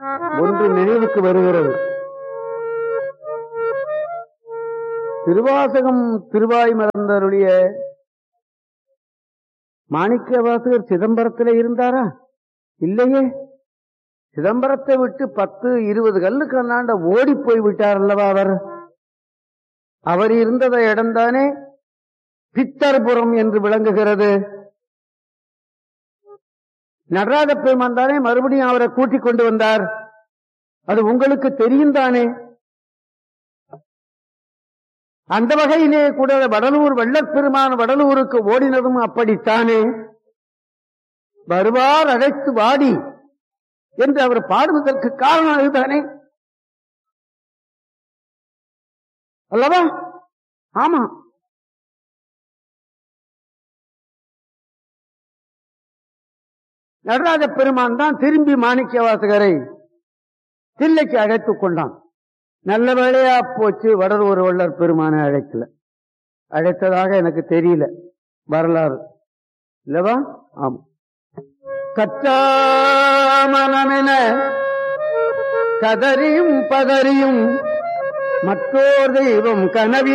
ஒன்று நினைவுக்கு வருகிறது திருவாசகம் திருவாய் மலர்ந்தருடைய மாணிக்க வாசகர் சிதம்பரத்தில் இருந்தாரா இல்லையே சிதம்பரத்தை விட்டு பத்து இருபது கல்லுக்கு அண்ணாண்ட ஓடி போய் விட்டார் அல்லவா அவர் அவர் இருந்தத இடம்தானே பித்தர்புரம் என்று விளங்குகிறது நடராஜ பெருமான் தானே மறுபடியும் அவரை கூட்டிக் கொண்டு வந்தார் அது உங்களுக்கு தெரியும் தானே அந்த வகையிலே கூட வடலூர் வெள்ளப்பெருமான் வடலூருக்கு ஓடினதும் அப்படித்தானே வருவார் அழைத்து வாடி என்று அவர் பாடுவதற்கு காரணம் அதுதானே அல்லவா ஆமா நடராஜ பெருமான் தான் திரும்பி மாணிக்க வாசகரை தில்லைக்கு அழைத்துக் கொண்டான் நல்ல வேளையா போச்சு வடலூர் வள்ளர் பெருமானை அழைக்கல அழைத்ததாக எனக்கு தெரியல வரலாறு இல்லவா ஆமா கச்சாமனமென கதறியும் பதறியும் மற்றோர் தெய்வம் கனவி